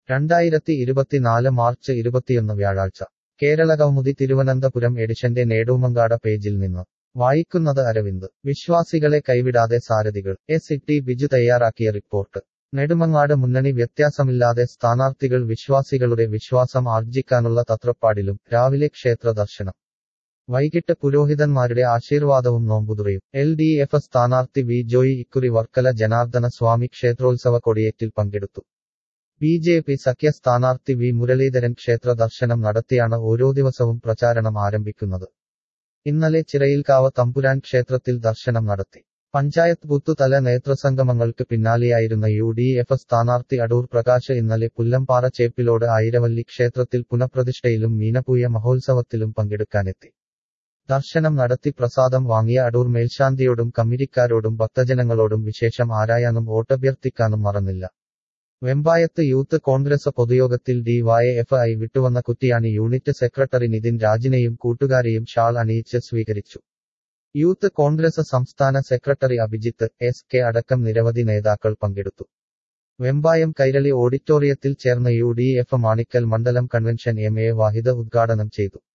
രണ്ടായിരത്തി ഇരുപത്തിനാല് മാർച്ച് ഇരുപത്തിയൊന്ന് വ്യാഴാഴ്ച കേരള കൗമുദി തിരുവനന്തപുരം എഡിഷന്റെ നേടൂമങ്കാട പേജിൽ നിന്ന് വായിക്കുന്നത് അരവിന്ദ് വിശ്വാസികളെ കൈവിടാതെ സാരഥികൾ എസ് ടി ബിജു തയ്യാറാക്കിയ റിപ്പോർട്ട് നെടുമങ്ങാട് മുന്നണി വ്യത്യാസമില്ലാതെ സ്ഥാനാർത്ഥികൾ വിശ്വാസികളുടെ വിശ്വാസം ആർജിക്കാനുള്ള തത്രപ്പാടിലും രാവിലെ ക്ഷേത്ര ദർശനം വൈകിട്ട് പുരോഹിതന്മാരുടെ ആശീർവാദവും നോമ്പുതുറയും എൽ ഡി എഫ് സ്ഥാനാർത്ഥി വി ജോയി ഇക്കുറി വർക്കല ജനാർദ്ദന സ്വാമി ക്ഷേത്രോത്സവ കൊടിയേറ്റിൽ പങ്കെടുത്തു ബി ജെ പി സഖ്യ സ്ഥാനാർത്ഥി വി മുരളീധരൻ ക്ഷേത്ര ദർശനം നടത്തിയാണ് ഓരോ ദിവസവും പ്രചാരണം ആരംഭിക്കുന്നത് ഇന്നലെ ചിറയിൽക്കാവ് തമ്പുരാൻ ക്ഷേത്രത്തിൽ ദർശനം നടത്തി പഞ്ചായത്ത് ബൂത്തുതല നേതൃസംഗമങ്ങൾക്ക് പിന്നാലെയായിരുന്ന യു ഡി എഫ് സ്ഥാനാർത്ഥി അടൂർ പ്രകാശ് ഇന്നലെ പുല്ലംപാറ ചേപ്പിലോട് ആയിരവല്ലി ക്ഷേത്രത്തിൽ പുനഃപ്രതിഷ്ഠയിലും മീനപ്പൂയ മഹോത്സവത്തിലും പങ്കെടുക്കാനെത്തി ദർശനം നടത്തി പ്രസാദം വാങ്ങിയ അടൂർ മേൽശാന്തിയോടും കമ്മിരിക്കാരോടും ഭക്തജനങ്ങളോടും വിശേഷം ആരായാനും വോട്ടഭ്യർത്ഥിക്കാനും മറന്നില്ല വെമ്പായത്ത് യൂത്ത് കോൺഗ്രസ് പൊതുയോഗത്തിൽ ഡി വൈ എഫ് ഐ വിട്ടുവന്ന കുറ്റിയാണി യൂണിറ്റ് സെക്രട്ടറി നിതിൻ രാജിനെയും കൂട്ടുകാരെയും ഷാൾ അണിയിച്ച് സ്വീകരിച്ചു യൂത്ത് കോൺഗ്രസ് സംസ്ഥാന സെക്രട്ടറി അഭിജിത്ത് എസ് കെ അടക്കം നിരവധി നേതാക്കൾ പങ്കെടുത്തു വെമ്പായം കൈരളി ഓഡിറ്റോറിയത്തിൽ ചേർന്ന യു ഡി എഫ് മാണിക്കൽ മണ്ഡലം കൺവെൻഷൻ എം എ വാഹിദ ഉദ്ഘാടനം ചെയ്തു